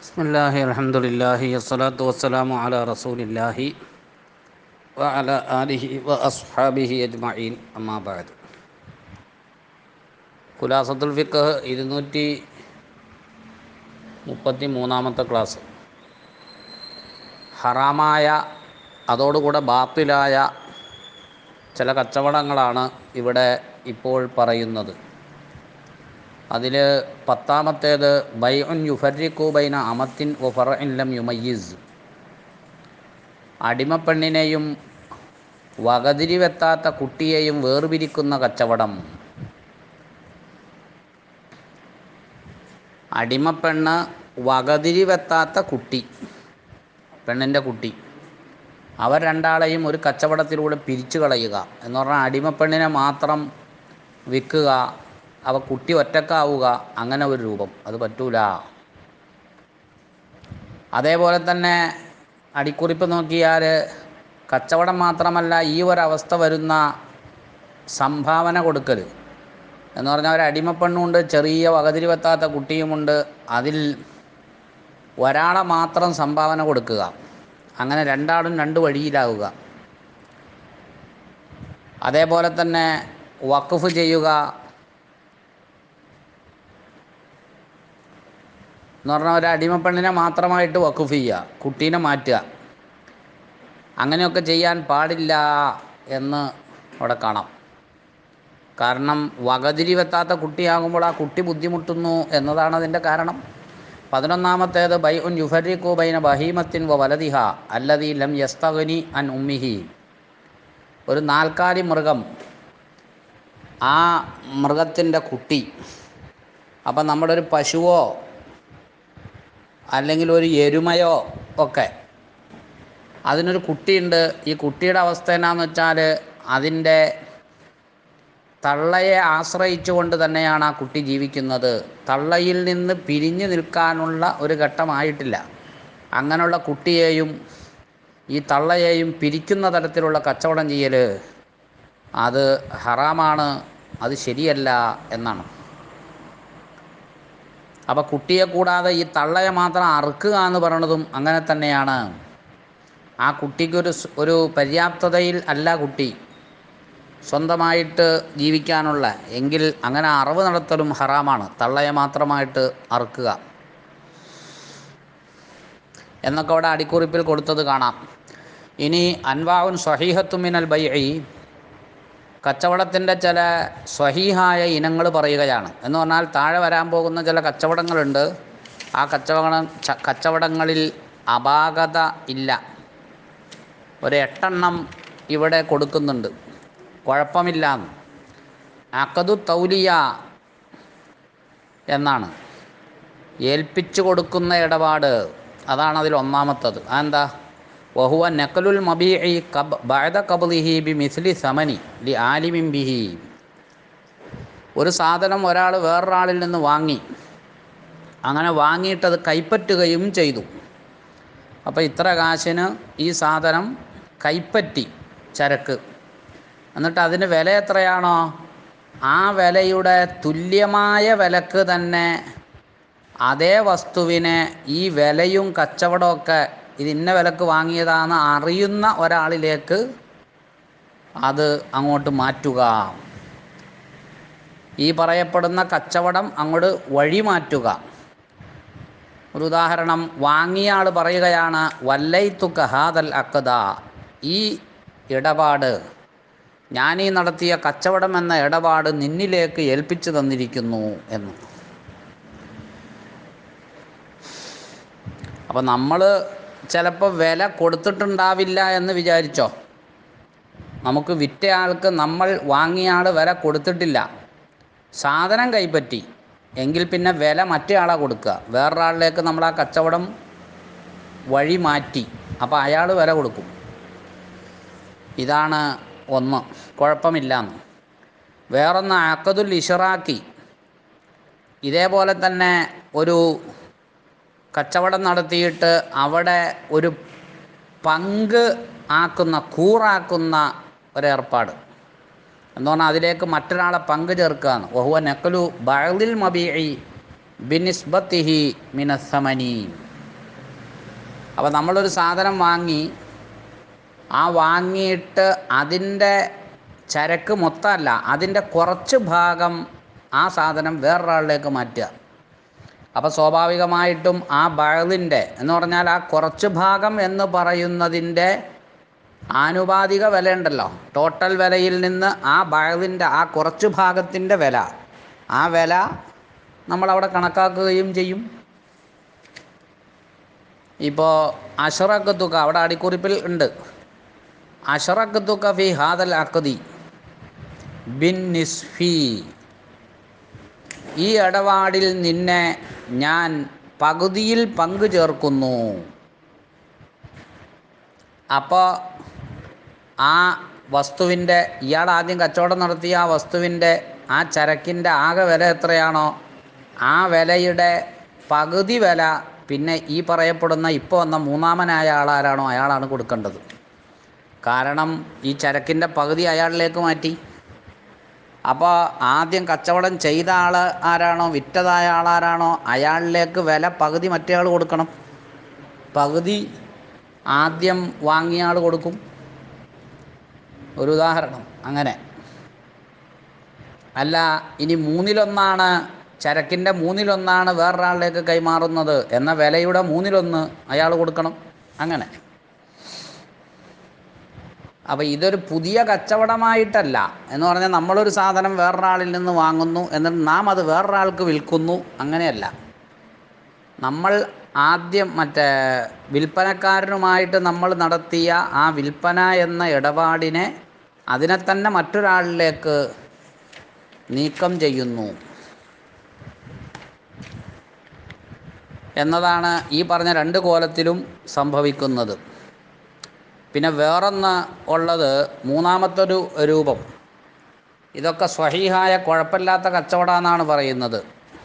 بسم الله الحمد لله والصلاة والسلام على رسول الله وعلى آله وأصحابه أجمعين أما بعد ഖുലാസത്തുൽ ഫിഖ് ഇരുന്നൂറ്റി മുപ്പത്തി മൂന്നാമത്തെ ക്ലാസ് ഹറാമായ അതോടുകൂടെ ബാത്തിലായ ചില കച്ചവടങ്ങളാണ് ഇവിടെ ഇപ്പോൾ പറയുന്നത് അതിൽ പത്താമത്തേത് ബൈ ഉൻ യുഫരിക്കു ബൈന അമത്തിൻ ഒഫർ ലം യുമയ്യിസ് അടിമപ്പെണ്ണിനെയും വകതിരിവെത്താത്ത കുട്ടിയെയും വേർപിരിക്കുന്ന കച്ചവടം അടിമപ്പെണ്ണ് വകതിരിവെത്താത്ത കുട്ടി പെണ്ണിൻ്റെ കുട്ടി അവർ രണ്ടാളെയും ഒരു കച്ചവടത്തിലൂടെ പിരിച്ചു കളയുക എന്ന് പറഞ്ഞാൽ അടിമപ്പെണ്ണിനെ മാത്രം വിൽക്കുക അവ കുട്ടി ഒറ്റക്കാവുക അങ്ങനെ ഒരു രൂപം അത് പറ്റൂല അതേപോലെ തന്നെ അടിക്കുറിപ്പ് നോക്കിയാൽ കച്ചവടം മാത്രമല്ല ഈ ഒരവസ്ഥ വരുന്ന സംഭാവന കൊടുക്കൽ എന്ന് പറഞ്ഞാൽ ഒരു അടിമപ്പെണ്ണുണ്ട് ചെറിയ വകതിരി വെത്താത്ത കുട്ടിയുമുണ്ട് അതിൽ ഒരാളെ മാത്രം സംഭാവന കൊടുക്കുക അങ്ങനെ രണ്ടാളും രണ്ട് വഴിയിലാവുക അതേപോലെ തന്നെ വഖഫ് ചെയ്യുക എന്ന് പറഞ്ഞാൽ ഒരു അടിമപ്പെണ്ണിനെ മാത്രമായിട്ട് വഖഫ് ചെയ്യുക കുട്ടീനെ മാറ്റുക അങ്ങനെയൊക്കെ ചെയ്യാൻ പാടില്ല എന്ന് അവിടെ കാണാം കാരണം വകതിരി വെത്താത്ത കുട്ടിയാകുമ്പോൾ ആ കുട്ടി ബുദ്ധിമുട്ടുന്നു എന്നതാണ് അതിൻ്റെ കാരണം പതിനൊന്നാമത്തേത് ബൈ ഉൻ യുഫരിക്കു ബൈന ബഹീമത്തിൻ വ വലതിഹ അല്ലതി ലം യസ്തഗനി അൻ ഉമ്മിഹി ഒരു നാൽക്കാലി മൃഗം ആ മൃഗത്തിൻ്റെ കുട്ടി അപ്പം നമ്മുടെ ഒരു പശുവോ അല്ലെങ്കിൽ ഒരു എരുമയോ ഒക്കെ അതിനൊരു കുട്ടിയുണ്ട് ഈ കുട്ടിയുടെ അവസ്ഥ എന്നാന്ന് വെച്ചാൽ അതിൻ്റെ തള്ളയെ ആശ്രയിച്ചുകൊണ്ട് തന്നെയാണ് ആ കുട്ടി ജീവിക്കുന്നത് തള്ളയിൽ നിന്ന് പിരിഞ്ഞു നിൽക്കാനുള്ള ഒരു ഘട്ടമായിട്ടില്ല അങ്ങനെയുള്ള കുട്ടിയെയും ഈ തള്ളയെയും പിരിക്കുന്ന തരത്തിലുള്ള കച്ചവടം ചെയ്യൽ അത് ഹറാമാണ് അത് ശരിയല്ല എന്നാണ് അപ്പോൾ കുട്ടിയെ കൂടാതെ ഈ തള്ളയെ മാത്രം അറുക്കുക എന്ന് പറയണതും അങ്ങനെ തന്നെയാണ് ആ കുട്ടിക്കൊരു ഒരു പര്യാപ്തതയിൽ അല്ല കുട്ടി സ്വന്തമായിട്ട് ജീവിക്കാനുള്ള എങ്കിൽ അങ്ങനെ അറിവ് നടത്തലും ഹറാമാണ് തള്ളയെ മാത്രമായിട്ട് അറുക്കുക എന്നൊക്കെ അവിടെ അടിക്കുറിപ്പിൽ കൊടുത്തത് കാണാം ഇനി അൻവാവുൻ സ്വഹീഹത്തുമിനൽ ബൈ കച്ചവടത്തിൻ്റെ ചില സ്വഹീഹായ ഇനങ്ങൾ പറയുകയാണ് എന്ന് പറഞ്ഞാൽ താഴെ വരാൻ പോകുന്ന ചില കച്ചവടങ്ങളുണ്ട് ആ കച്ചവട കച്ചവടങ്ങളിൽ അപാകത ഇല്ല ഒരു എട്ടെണ്ണം ഇവിടെ കൊടുക്കുന്നുണ്ട് കുഴപ്പമില്ല അക്കതു തൗലിയ എന്നാണ് ഏൽപ്പിച്ചു കൊടുക്കുന്ന ഇടപാട് അതാണ് അതിൽ ഒന്നാമത്തത് അതെന്താ വഹുവ നക്കലുൽ മബീഇ കബ് ബഅദ കബ്ലിഹി ബി മിസ്ലി സമനി ലി ആലിമിൻ ബിഹി ഒരു സാധനം ഒരാൾ വേറൊരാളിൽ നിന്ന് വാങ്ങി അങ്ങനെ വാങ്ങിയിട്ടത് കൈപ്പറ്റുകയും ചെയ്തു അപ്പോൾ ഇത്ര കാശിന് ഈ സാധനം കൈപ്പറ്റി ചരക്ക് എന്നിട്ട് അതിന് വില എത്രയാണോ ആ വിലയുടെ തുല്യമായ വിലക്ക് തന്നെ അതേ വസ്തുവിനെ ഈ വിലയും കച്ചവടമൊക്കെ ഇത് ഇന്ന വിലക്ക് വാങ്ങിയതാണെന്ന് അറിയുന്ന ഒരാളിലേക്ക് അത് അങ്ങോട്ട് മാറ്റുക ഈ പറയപ്പെടുന്ന കച്ചവടം അങ്ങോട്ട് വഴി മാറ്റുക ഒരു ഉദാഹരണം വാങ്ങിയ ആൾ പറയുകയാണ് വല്ലൈത്തുക്ക ഹാദൽ അക്കദ ഈ ഇടപാട് ഞാൻ ഈ നടത്തിയ കച്ചവടം എന്ന ഇടപാട് നിന്നിലേക്ക് ഏൽപ്പിച്ചു തന്നിരിക്കുന്നു എന്ന് അപ്പം നമ്മൾ ചിലപ്പോൾ വില കൊടുത്തിട്ടുണ്ടാവില്ല എന്ന് വിചാരിച്ചോ നമുക്ക് വിറ്റ ആൾക്ക് നമ്മൾ വാങ്ങിയ ആൾ വില കൊടുത്തിട്ടില്ല സാധനം കൈപ്പറ്റി എങ്കിൽ പിന്നെ വില മറ്റേ ആളാണ് കൊടുക്കുക വേറൊരാളിലേക്ക് നമ്മൾ ആ കച്ചവടം വഴി മാറ്റി അപ്പോൾ അയാൾ വില കൊടുക്കും ഇതാണ് ഒന്ന് കുഴപ്പമില്ലാന്ന് വേറൊന്ന് അക്കതുൽ ഇഷറാക്കി ഇതേപോലെ തന്നെ ഒരു കച്ചവടം നടത്തിയിട്ട് അവിടെ ഒരു പങ്ക് ആക്കുന്ന കൂറാക്കുന്ന ഒരേർപ്പാട് എന്ന് പറഞ്ഞാൽ അതിലേക്ക് മറ്റൊരാളെ പങ്ക് ചേർക്കുകയാണ് വഹുവ നക്കലു ബഅദിൽ മബീഇ ബിനിസ്ബത്തിഹി മിനസ്സമനി അപ്പോൾ നമ്മളൊരു സാധനം വാങ്ങി ആ വാങ്ങിയിട്ട് അതിൻ്റെ ചരക്ക് മൊത്തമല്ല അതിൻ്റെ കുറച്ച് ഭാഗം ആ സാധനം വേറൊരാളിലേക്ക് മാറ്റുക അപ്പോൾ സ്വാഭാവികമായിട്ടും ആ ബഴലിൻ്റെ എന്ന് പറഞ്ഞാൽ ആ കുറച്ച് ഭാഗം എന്ന് പറയുന്നതിൻ്റെ ആനുപാതിക വില ഉണ്ടല്ലോ ടോട്ടൽ വിലയിൽ നിന്ന് ആ ബഴലിൻ്റെ ആ കുറച്ച് ഭാഗത്തിൻ്റെ വില ആ വില നമ്മളവിടെ കണക്കാക്കുകയും ചെയ്യും ഇപ്പോൾ അഷറക്ക് തുക അവിടെ അടിക്കുറിപ്പിൽ ഉണ്ട് അഷറക്ക് തുക ഫി ഹാദൽ അക്കതി ബിൻ നിസ്ഫി ഈ ഇടപാടിൽ നിന്നെ ഞാൻ പകുതിയിൽ പങ്കു ചേർക്കുന്നു അപ്പോൾ ആ വസ്തുവിൻ്റെ ഇയാൾ ആദ്യം കച്ചവടം നടത്തിയ ആ വസ്തുവിൻ്റെ ആ ചരക്കിൻ്റെ ആകെ വില എത്രയാണോ ആ വിലയുടെ പകുതി വില പിന്നെ ഈ പറയപ്പെടുന്ന ഇപ്പോൾ വന്ന മൂന്നാമനായ ആളാരാണോ അയാളാണ് കൊടുക്കേണ്ടത് കാരണം ഈ ചരക്കിൻ്റെ പകുതി അയാളിലേക്ക് മാറ്റി അപ്പോൾ ആദ്യം കച്ചവടം ചെയ്ത ആൾ ആരാണോ വിറ്റതായ ആളാരാണോ അയാളിലേക്ക് വില പകുതി മറ്റേ ആൾ കൊടുക്കണം പകുതി ആദ്യം വാങ്ങിയ ആൾ കൊടുക്കും ഒരു ഉദാഹരണം അങ്ങനെ അല്ല ഇനി മൂന്നിലൊന്നാണ് ചരക്കിൻ്റെ മൂന്നിലൊന്നാണ് വേറൊരാളിലേക്ക് കൈമാറുന്നത് എന്ന വിലയുടെ മൂന്നിലൊന്ന് അയാൾ കൊടുക്കണം അങ്ങനെ അപ്പോൾ ഇതൊരു പുതിയ കച്ചവടമായിട്ടല്ല എന്ന് പറഞ്ഞാൽ നമ്മളൊരു സാധനം വേറൊരാളിൽ നിന്ന് വാങ്ങുന്നു എന്നിട്ട് നാം അത് വേറൊരാൾക്ക് വിൽക്കുന്നു അങ്ങനെയല്ല നമ്മൾ ആദ്യം മറ്റേ വിൽപ്പനക്കാരനുമായിട്ട് നമ്മൾ നടത്തിയ ആ വിൽപ്പന എന്ന ഇടപാടിനെ അതിനെ തന്നെ മറ്റൊരാളിലേക്ക് നീക്കം ചെയ്യുന്നു എന്നതാണ് ഈ പറഞ്ഞ രണ്ട് കോലത്തിലും സംഭവിക്കുന്നത് പിന്നെ വേറൊന്ന് ഉള്ളത് മൂന്നാമത്തൊരു രൂപം ഇതൊക്കെ സ്വഹീഹായ കുഴപ്പമില്ലാത്ത കച്ചവടമെന്നാണ് പറയുന്നത്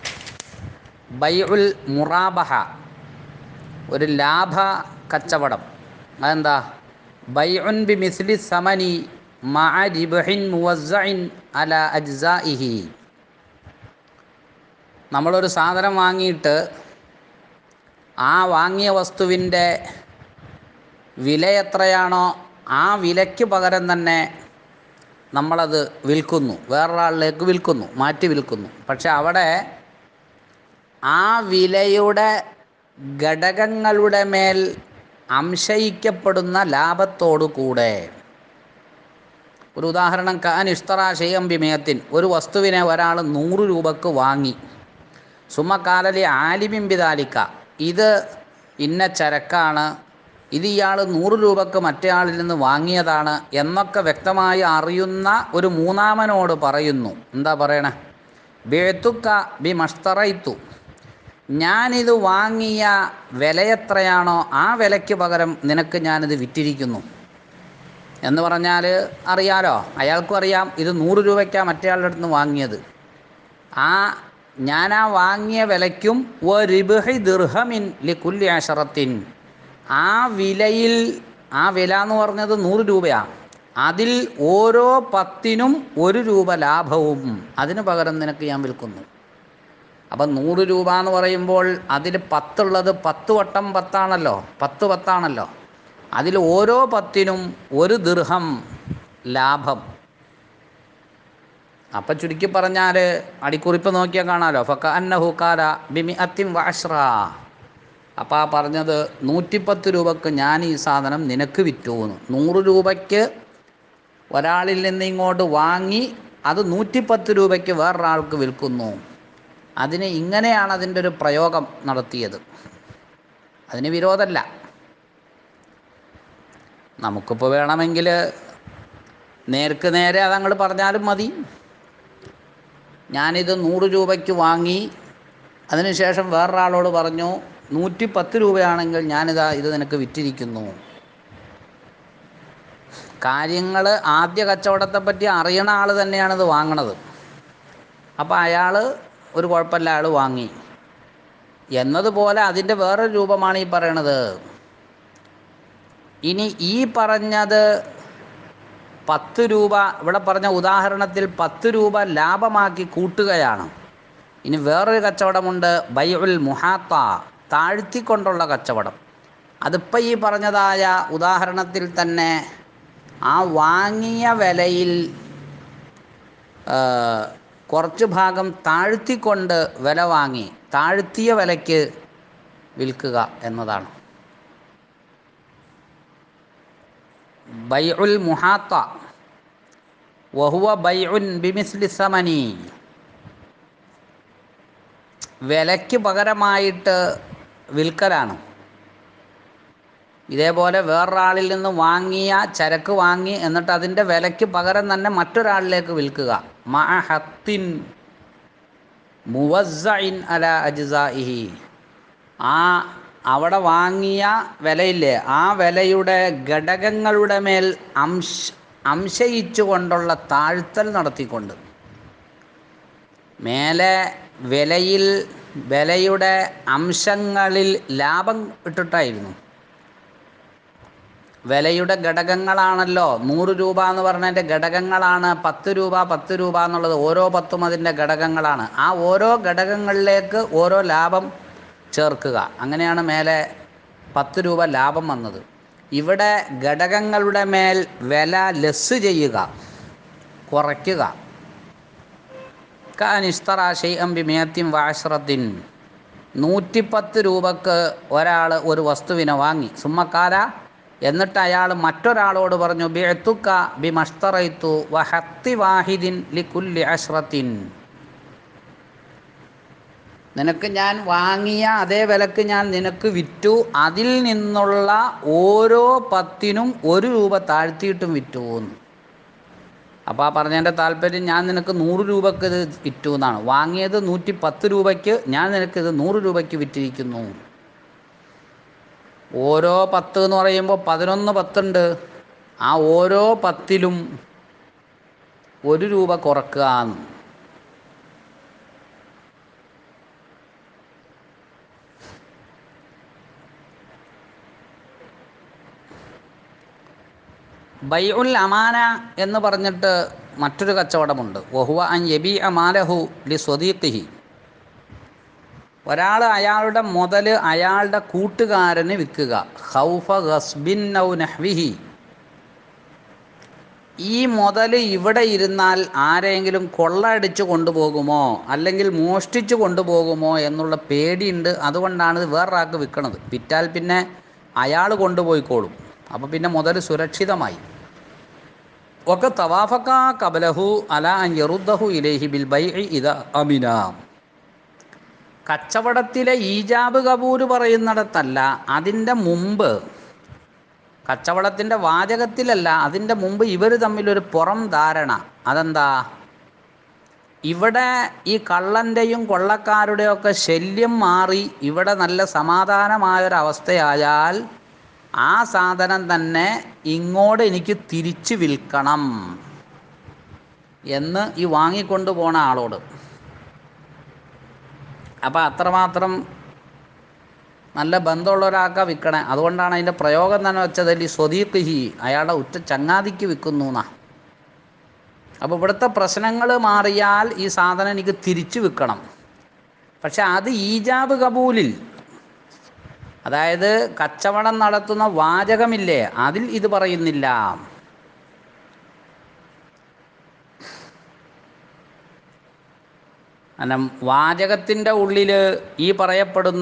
ബൈഉൽ മുറാബഹ ഒരു ലാഭ കച്ചവടം അതെന്താ ബൈഉൻ ബി മിസ്ലി സമനി മഅ റിബ്ഹിൻ മുവസ്സഇൻ അല അജ്സാഇഹി നമ്മളൊരു സാധനം വാങ്ങിയിട്ട് ആ വാങ്ങിയ വസ്തുവിൻ്റെ വില എത്രയാണോ ആ വിലയ്ക്ക് പകരം തന്നെ നമ്മളത് വിൽക്കുന്നു വേറൊരാളിലേക്ക് വിൽക്കുന്നു മാറ്റി വിൽക്കുന്നു പക്ഷെ അവിടെ ആ വിലയുടെ ഘടകങ്ങളുടെ മേൽ അംശയിക്കപ്പെടുന്ന ലാഭത്തോടു കൂടെ ഒരു ഉദാഹരണം കാൻ ഇഷ്തറ ഷെയ്യം ബിമയത്തിൻ ഒരു വസ്തുവിനെ ഒരാൾ നൂറ് രൂപക്ക് വാങ്ങി സുമക്കാലലി ആലിമിൻ ബിദാലിക്ക ഇത് ഇന്ന ചരക്കാണ് ഇത് ഇയാൾ നൂറ് രൂപക്ക് മറ്റേ ആളിൽ നിന്ന് വാങ്ങിയതാണ് എന്നൊക്കെ വ്യക്തമായി അറിയുന്ന ഒരു മൂന്നാമനോട് പറയുന്നു എന്താ പറയണേ ബേത്തുക്ക ബി മഷ്തറയിത്തു ഞാനിത് വാങ്ങിയ വില എത്രയാണോ ആ വിലയ്ക്ക് പകരം നിനക്ക് ഞാനിത് വിറ്റിരിക്കുന്നു എന്ന് പറഞ്ഞാൽ അറിയാലോ അയാൾക്കും അറിയാം ഇത് നൂറ് രൂപയ്ക്കാണ് മറ്റേ ആളുടെ അടുത്ത് നിന്ന് വാങ്ങിയത് ആ ഞാൻ ആ വാങ്ങിയ വിലയ്ക്കും ഒരിബഹി ദിർഹമിൻ ലി കുല്ലി അഷറത്തിൻ ആ വിലയിൽ ആ വില എന്ന് പറഞ്ഞത് നൂറ് രൂപയാണ് അതിൽ ഓരോ പത്തിനും ഒരു രൂപ ലാഭവും അതിന് പകരം നിനക്ക് ഞാൻ വിൽക്കുന്നു അപ്പം നൂറ് രൂപ എന്ന് പറയുമ്പോൾ അതിൽ പത്തുള്ളത് പത്ത് വട്ടം പത്താണല്ലോ പത്ത് പത്താണല്ലോ അതിൽ ഓരോ പത്തിനും ഒരു ദീർഘം ലാഭം അപ്പം ചുരുക്കി പറഞ്ഞാൽ അടിക്കുറിപ്പ് നോക്കിയാൽ കാണാമല്ലോ ഫക്ക അന്നഹുക്കാല ബിമി അത്തിം വാഷ്ര അപ്പം ആ പറഞ്ഞത് നൂറ്റിപ്പത്ത് രൂപക്ക് ഞാൻ ഈ സാധനം നിനക്ക് വിറ്റു എന്ന് നൂറ് രൂപയ്ക്ക് ഒരാളിൽ നിന്ന് ഇങ്ങോട്ട് വാങ്ങി അത് നൂറ്റിപ്പത്ത് രൂപയ്ക്ക് വേറൊരാൾക്ക് വിൽക്കുന്നു അതിന് ഇങ്ങനെയാണ് അതിൻ്റെ ഒരു പ്രയോഗം നടത്തിയത് അതിന് വിരോധമല്ല നമുക്കിപ്പോൾ വേണമെങ്കിൽ നേർക്ക് നേരെ അതങ്ങൾ പറഞ്ഞാലും മതി ഞാനിത് നൂറ് രൂപയ്ക്ക് വാങ്ങി അതിനുശേഷം വേറൊരാളോട് പറഞ്ഞു നൂറ്റി പത്ത് രൂപയാണെങ്കിൽ ഞാനിതാ ഇത് നിനക്ക് വിറ്റിരിക്കുന്നു കാര്യങ്ങൾ ആദ്യ കച്ചവടത്തെ പറ്റി അറിയണ ആൾ തന്നെയാണ് ഇത് വാങ്ങണത് അപ്പോൾ അയാൾ ഒരു കുഴപ്പമില്ല അയാൾ വാങ്ങി എന്നതുപോലെ അതിൻ്റെ വേറൊരു രൂപമാണ് ഈ പറയണത് ഇനി ഈ പറഞ്ഞത് പത്ത് രൂപ ഇവിടെ പറഞ്ഞ ഉദാഹരണത്തിൽ പത്ത് രൂപ ലാഭമാക്കി കൂട്ടുകയാണ് ഇനി വേറൊരു കച്ചവടമുണ്ട് ബൈഉൽ മുഹാത്ത താഴ്ത്തിക്കൊണ്ടുള്ള കച്ചവടം അതിപ്പോൾ ഈ പറഞ്ഞതായ ഉദാഹരണത്തിൽ തന്നെ ആ വാങ്ങിയ വിലയിൽ ആ, കുറച്ച് ഭാഗം താഴ്ത്തിക്കൊണ്ട് വില വാങ്ങി താഴ്ത്തിയ വിലയ്ക്ക് വിൽക്കുക എന്നതാണ് ബൈഉൽ മുഹാത്ത വഹുവ ബൈഉൻ ബിമിസ്ലി സമനി വിലയ്ക്ക് പകരമായിട്ട് വിൽക്കലാണ് ഇതേപോലെ വേറൊരാളിൽ നിന്ന് വാങ്ങിയ ചരക്ക് വാങ്ങി എന്നിട്ട് അതിൻ്റെ വിലയ്ക്ക് പകരം തന്നെ മറ്റൊരാളിലേക്ക് വിൽക്കുക മഅഹത്തിൻ മുവസ്സഇൻ അല അജ്സാഇഹി ആ അവിടെ വാങ്ങിയ വിലയില്ലേ ആ വിലയുടെ ഘടകങ്ങളുടെ മേൽ അംശ അംശയിച്ചുകൊണ്ടുള്ള താഴ്ത്തൽ നടത്തിക്കൊണ്ട് മേലെ വിലയിൽ വിലയുടെ അംശങ്ങളിൽ ലാഭം ഇട്ടിട്ടായിരുന്നു വിലയുടെ ഘടകങ്ങളാണല്ലോ നൂറ് രൂപ എന്ന് പറഞ്ഞതിൻ്റെ ഘടകങ്ങളാണ് പത്ത് രൂപ പത്ത് രൂപ എന്നുള്ളത് ഓരോ പത്തും അതിൻ്റെ ഘടകങ്ങളാണ് ആ ഓരോ ഘടകങ്ങളിലേക്ക് ഓരോ ലാഭം ചേർക്കുക അങ്ങനെയാണ് മേലെ പത്ത് രൂപ ലാഭം വന്നത് ഇവിടെ ഘടകങ്ങളുടെ മേൽ വില ലെസ് ചെയ്യുക കുറയ്ക്കുക കാനിസ്തറ ഷെയ്യം ബിമിയത്തിൻ വാശ്രത്തിൻ നൂറ്റിപ്പത്ത് രൂപക്ക് ഒരാൾ ഒരു വസ്തുവിനെ വാങ്ങി സുമ്മക്കാല എന്നിട്ട് അയാൾ മറ്റൊരാളോട് പറഞ്ഞു ബിഅത്തുക്ക ബി മഷ്തറൈത്തു വഹത്തി വാഹിദിൻ ലി കുല്ലി അഷ്റത്തിൻ നിനക്ക് ഞാൻ വാങ്ങിയ അതേ വിലക്ക് ഞാൻ നിനക്ക് വിറ്റു അതിൽ നിന്നുള്ള ഓരോ പത്തിനും ഒരു രൂപ താഴ്ത്തിയിട്ടും വിറ്റു എന്ന് അപ്പോൾ ആ പറഞ്ഞതിൻ്റെ താല്പര്യം ഞാൻ നിനക്ക് നൂറ് രൂപക്ക് ഇത് വിറ്റു എന്നാണ് വാങ്ങിയത് നൂറ്റി പത്ത് രൂപയ്ക്ക് ഞാൻ നിനക്ക് ഇത് നൂറ് രൂപയ്ക്ക് വിറ്റിരിക്കുന്നു ഓരോ പത്ത് എന്ന് പറയുമ്പോൾ പതിനൊന്ന് പത്തുണ്ട് ആ ഓരോ പത്തിലും ഒരു രൂപ കുറക്കുക എന്ന് ബൈഉൽ അമാന എന്ന് പറഞ്ഞിട്ട് മറ്റൊരു കച്ചവടമുണ്ട് വഹുവ അൻ യബി അമാലഹു ലി സ്വദീഖിഹി ഒരാൾ അയാളുടെ മുതൽ അയാളുടെ കൂട്ടുകാരന് വിൽക്കുക ഹൗഫ ഗസ്ബിൻ ഔ നഹ്വിഹി ഈ മുതൽ ഇവിടെ ഇരുന്നാൽ ആരെങ്കിലും കൊള്ളയടിച്ച് കൊണ്ടുപോകുമോ അല്ലെങ്കിൽ മോഷ്ടിച്ച് കൊണ്ടുപോകുമോ എന്നുള്ള പേടിയുണ്ട് അതുകൊണ്ടാണ് ഇത് വേറൊരാൾക്ക് വിൽക്കണത് വിറ്റാൽ പിന്നെ അയാൾ കൊണ്ടുപോയിക്കോളും അപ്പോൾ പിന്നെ മുതൽ സുരക്ഷിതമായി ഒക്കെ തവാഫക്ക കബലഹു അല അൻ യറുദ്ദഹു ഇലേഹി ബിൽ ബൈ ഇത അമിന കച്ചവടത്തിലെ ഈജാബ് കബൂര് പറയുന്നിടത്തല്ല അതിൻ്റെ മുമ്പ് കച്ചവടത്തിൻ്റെ വാചകത്തിലല്ല അതിൻ്റെ മുമ്പ് ഇവർ തമ്മിലൊരു പുറം ധാരണ അതെന്താ ഇവിടെ ഈ കള്ളൻ്റെയും കൊള്ളക്കാരുടെയൊക്കെ ശല്യം മാറി ഇവിടെ നല്ല സമാധാനമായൊരവസ്ഥയായാൽ ആ സാധനം തന്നെ ഇങ്ങോട്ട് എനിക്ക് തിരിച്ചു വിൽക്കണം എന്ന് ഈ വാങ്ങിക്കൊണ്ട് പോണ ആളോട് അപ്പോൾ അത്രമാത്രം നല്ല ബന്ധമുള്ള ഒരാൾക്കാ വിൽക്കണേ അതുകൊണ്ടാണ് അതിൻ്റെ പ്രയോഗം തന്നെ വെച്ചത് ഈ സ്വദീഖിഹി അയാളുടെ ഉറ്റ ചങ്ങാതിക്ക് വിൽക്കുന്നു എന്നാ അപ്പോൾ ഇവിടുത്തെ പ്രശ്നങ്ങൾ മാറിയാൽ ഈ സാധനം എനിക്ക് തിരിച്ചു വിൽക്കണം പക്ഷെ അത് ഈജാബ് കബൂലിൽ അതായത് കച്ചവടം നടത്തുന്ന വാചകമില്ലേ അതിൽ ഇത് പറയുന്നില്ല കാരണം വാചകത്തിൻ്റെ ഉള്ളിൽ ഈ പറയപ്പെടുന്ന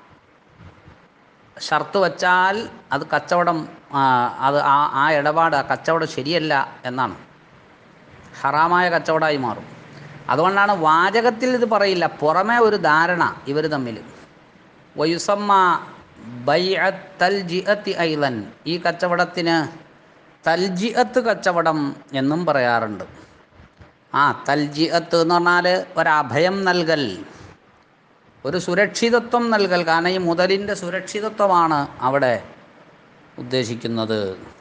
ഷർത്ത് വച്ചാൽ അത് കച്ചവടം ആ, അത് ആ ആ ഇടപാട് ആ കച്ചവടം ശരിയല്ല എന്നാണ് ഹറാമായ കച്ചവടമായി മാറും അതുകൊണ്ടാണ് വാചകത്തിൽ ഇത് പറയില്ല പുറമേ ഒരു ധാരണ ഇവർ തമ്മിൽ വയുസമ്മ ബൈഅത്തൽജിഅത്തി ഐലൻ ഈ കച്ചവടത്തിന് തൽജിഅത്ത് കച്ചവടം എന്നും പറയാറുണ്ട് ആ തൽജിഅത്ത് എന്ന് പറഞ്ഞാൽ ഒരഭയം നൽകൽ ഒരു സുരക്ഷിതത്വം നൽകൽ കാരണം ഈ മുതലിൻ്റെ സുരക്ഷിതത്വമാണ് അവിടെ ഉദ്ദേശിക്കുന്നത്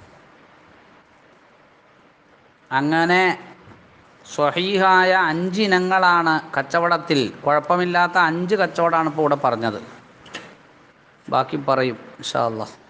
അങ്ങനെ സ്വഹീഹായ അഞ്ചിനങ്ങളാണ് കച്ചവടത്തിൽ കുഴപ്പമില്ലാത്ത അഞ്ച് കച്ചവടമാണ് ഇപ്പോൾ ഇവിടെ പറഞ്ഞത് ബാക്കി പറയും ഇൻഷാ അല്ലാ